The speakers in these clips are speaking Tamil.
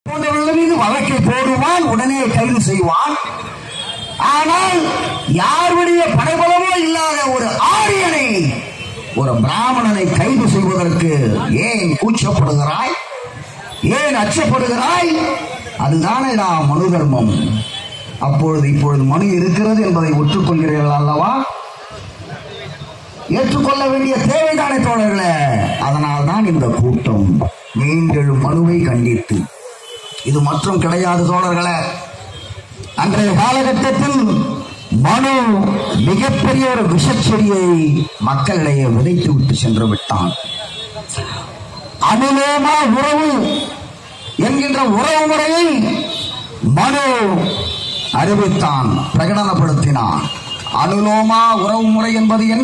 போன்றவர்கள் மீது வழக்கை போடுவான் உடனே கைது செய்வான் ஆனால் யாருடைய படைபலமோ இல்லாத ஒரு ஆரியனை ஒரு பிராமணனை கைது செய்வதற்கு ஏன் கூச்சப்படுகிறாய் ஏன் அச்சப்படுகிறாய் அதுதானே நான் மனு தர்மம் அப்பொழுது இப்பொழுது மனு இருக்கிறது என்பதை ஒற்றுக்கொள்கிறீர்கள் அல்லவா ஏற்றுக்கொள்ள வேண்டிய தேவைதானே தோழர்களே அதனால் தான் இந்த கூட்டம் மீண்டெழும் மனுவை கண்டித்து இது மற்றும் கிடையாது தோழர்களே அன்றைய காலகட்டத்தில் மனு மிகப்பெரிய ஒரு விஷச்செடியை மக்களிடையே விதைத்து விட்டு சென்று விட்டான் அனுலோமா உறவு என்கின்ற உறவு முறையை மனு அறிவித்தான் பிரகடனப்படுத்தினான் அனுலோமா உறவு முறை என்பது என்ன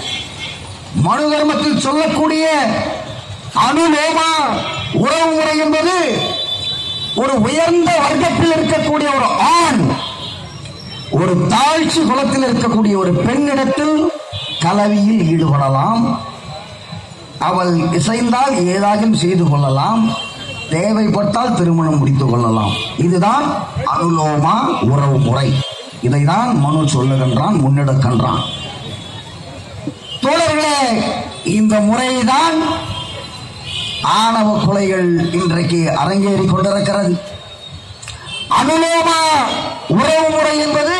மனு தர்மத்தில் சொல்லக்கூடிய அனுலோமா உறவு முறை என்பது ஒரு உயர்ந்த வர்க்கத்தில் இருக்கக்கூடிய ஒரு ஆண் ஒரு தாழ்ச்சி குலத்தில் இருக்கக்கூடிய ஒரு பெண்ணிடத்தில் கலவியில் ஈடுபடலாம் அவள் இசைந்தால் ஏதாகும் செய்து கொள்ளலாம் தேவைப்பட்டால் திருமணம் முடித்துக் கொள்ளலாம் இதுதான் அனுலோமா உறவு முறை இதைதான் மனு சொல்லுகின்றான் முன்னெடுக்கின்றான் தோழர்களே இந்த முறைதான் ஆணவ கொலைகள் இன்றைக்கு அரங்கேறி கொண்டிருக்கிறது அனுலோமா உறவு முறை என்பது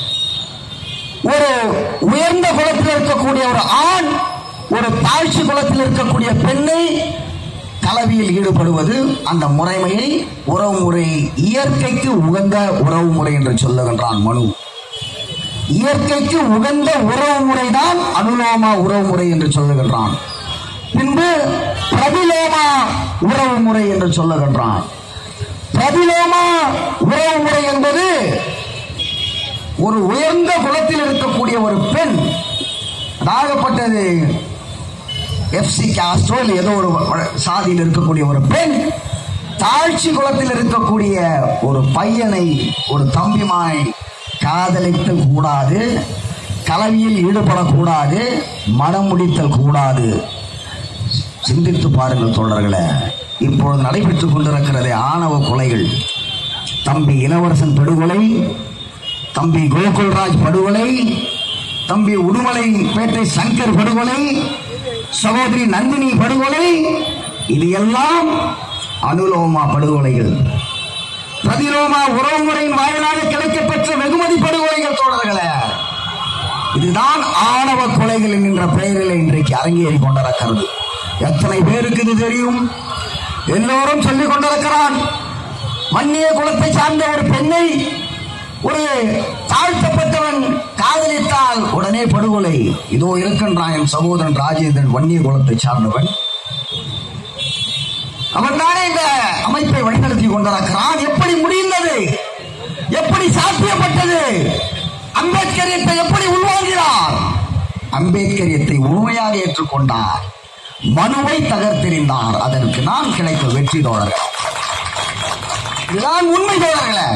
ஒரு உயர்ந்த குலத்தில் இருக்கக்கூடிய ஒரு ஆண் ஒரு தாழ்ச்சி குலத்தில் இருக்கக்கூடிய பெண்ணை கலவியில் ஈடுபடுவது அந்த முறைமையை உறவு முறை இயற்கைக்கு உகந்த உறவு முறை என்று சொல்லுகின்றான் மனு இயற்கைக்கு உகந்த உறவு முறைதான் அனுலோமா உறவு முறை என்று சொல்லுகின்றான் பின்பு பிரபிலோமா உறவு முறை என்று சொல்லுகின்றான் பிரபிலோமா உறவு முறை என்பது ஒரு உயர்ந்த குலத்தில் இருக்கக்கூடிய ஒரு பெண் அதாகப்பட்டது எஃப்சி காஸ்டோ இல்லை ஏதோ ஒரு வ- சாதியில் இருக்கக்கூடிய ஒரு பெண் தாழ்ச்சி குலத்தில் இருக்கக்கூடிய ஒரு பையனை ஒரு தம்பிமானை காதலித்தல் கூடாது கலவியில் ஈடுபடக்கூடாது மனம் முடித்தல் கூடாது சிந்தித்து பாருங்கள் தோழர்களே இப்பொழுது நடைபெற்றுக் கொண்டிருக்கிறது ஆணவ கொலைகள் தம்பி இளவரசன் படுகொலை தம்பி கோகுல்ராஜ் படுகொலை தம்பி உடுமலை பேட்டை சங்கர் படுகொலை சகோதரி நந்தினி படுகொலை இது எல்லாம் அனுலோமா படுகொலைகள் பிரதிலோமா உறவுமுறையின் வாயிலாக கிடைக்கப்பெற்ற வெகுமதி படுகொலைகள் தோழர்களே இதுதான் ஆணவ கொலைகள் என்கின்ற பெயரில் இன்றைக்கு அரங்கேறி கொண்டிருக்கிறது எத்தனை பேருக்கு இது தெரியும் எல்லோரும் சொல்லிக் கொண்டிருக்கிறான் மன்னிய குலத்தை சார்ந்த ஒரு பெண்ணை ஒரு தாழ்த்தப்பட்டவன் காதலித்தால் உடனே படுகொலை இதோ இருக்கின்றான் என் சகோதரன் ராஜேந்திரன் வன்னிய குலத்தை சார்ந்தவன் அவன் தானே இந்த அமைப்பை வழிநடத்தி கொண்டிருக்கிறான் எப்படி முடிந்தது எப்படி சாத்தியப்பட்டது அம்பேத்கரியத்தை எப்படி உள்வாங்கினார் அம்பேத்கரியத்தை உண்மையாக ஏற்றுக்கொண்டார் மனுவை தகர்த்தெறிந்தார் அதற்கு நான் கிடைத்த வெற்றி தோழர்கள் இதுதான் உண்மை தோழர்களே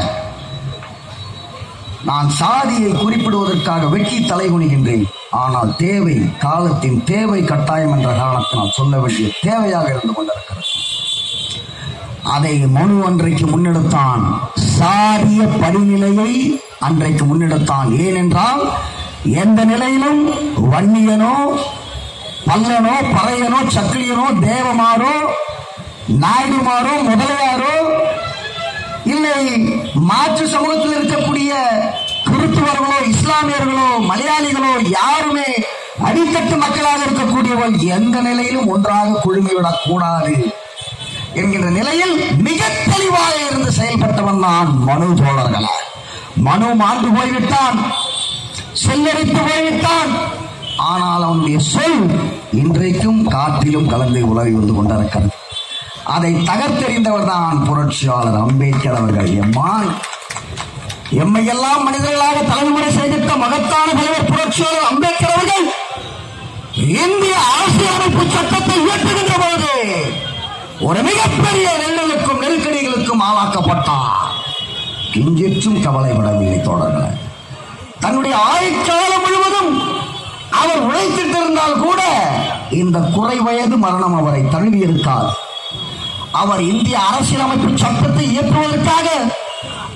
நான் சாதியை குறிப்பிடுவதற்காக வெட்கி தலைகுனிகின்றேன் ஆனால் தேவை காலத்தின் தேவை கட்டாயம் என்ற காரணத்தினால் சொல்ல வேண்டிய தேவையாக இருந்து கொண்டிருக்கிறது அதை மனு அன்றைக்கு முன்னெடுத்தான் சாதிய படிநிலையை அன்றைக்கு முன்னெடுத்தான் ஏனென்றால் எந்த நிலையிலும் வன்னியனோ பல்லனோ பறையனோ சக்கிலியனோ தேவமாரோ நாயுடுமாரோ முதலியாரோ இல்லை மாற்று சமூகத்தில் இருக்கக்கூடிய கிறிஸ்துவர்களோ இஸ்லாமியர்களோ மலையாளிகளோ யாருமே அடித்தட்டு மக்களாக இருக்கக்கூடியவர்கள் எந்த நிலையிலும் ஒன்றாக குழுமிவிடக் கூடாது என்கின்ற நிலையில் மிக தெளிவாக இருந்து செயல்பட்டவன் தான் மனு தோழர்களா மனு மாண்டு போய்விட்டான் செல்லடித்து போய்விட்டான் ஆனால் அவனுடைய சொல் இன்றைக்கும் காற்றிலும் கலந்து உலகி வந்து கொண்டிருக்கிறது அதை தகர்த்தெறிந்தவர் தான் புரட்சியாளர் அம்பேத்கர் அவர்கள் எம்மான் எம்மையெல்லாம் மனிதர்களாக தலைமுறை செய்திட்ட மகத்தான தலைவர் புரட்சியாளர் அம்பேத்கர் அவர்கள் இந்திய அரசியலமைப்பு சட்டத்தை இயற்றுகின்ற போது ஒரு மிகப்பெரிய நெல்லுக்கும் நெருக்கடிகளுக்கும் ஆளாக்கப்பட்டார் கிஞ்சிற்றும் கவலைப்படவில்லை தொடர்கள் தன்னுடைய ஆயுட்காலம் முழுவதும் அவர் உழைத்திட்டிருந்தால் கூட இந்த குறை வயது மரணம் அவரை தழுவியிருக்கார் அவர் இந்திய அரசியலமைப்பு சட்டத்தை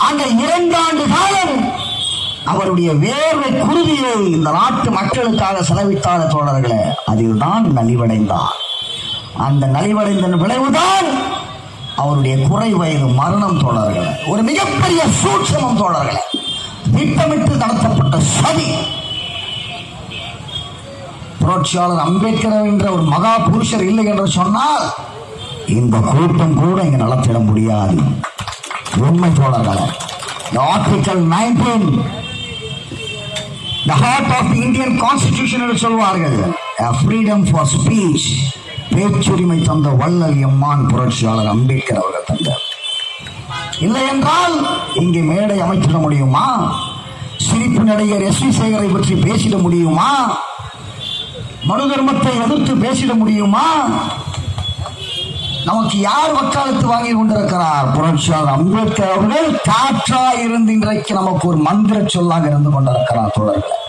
அந்த இரண்டாண்டு காலம் அவருடைய வேர்வை குருதியை இந்த நாட்டு மக்களுக்காக செலவித்தார தோழர்களே அதில் தான் நலிவடைந்தார் அந்த நலிவடைந்த விளைவுதான் அவருடைய குறை வயது மரணம் தோழர்களே ஒரு மிகப்பெரிய சூட்சமம் தோழர்களே திட்டமிட்டு நடத்தப்பட்ட சதி புரட்சியாளர் அம்பேத்கர் என்ற ஒரு மகா புருஷர் இல்லை என்று சொன்னால் இந்த கூட்டம் கூட இங்க நடத்திட முடியாது உண்மை தோழர்களே article nineteen the heart of the Indian constitution என்று சொல்வார்கள் a freedom for speech பேச்சுரிமை தந்த வள்ளல் எம்மான் புரட்சியாளர் அம்பேத்கர் அவர்கள் தந்தார் இல்லை என்றால் இங்கே மேடை அமைத்திட முடியுமா சிரிப்பு நடிகர் எஸ் வி சேகரை பற்றி பேசிட முடியுமா மனு தர்மத்தை எதிர்த்து பேசிட முடியுமா நமக்கு யார் வக்காலத்து வாங்கி கொண்டிருக்கிறார் புரட்சியாளர் அம்பேத்கர் அவர்கள் காற்றா இருந்து இன்றைக்கு நமக்கு ஒரு மந்திர சொல்லாக இருந்து கொண்டிருக்கிறார் தோழர்கள்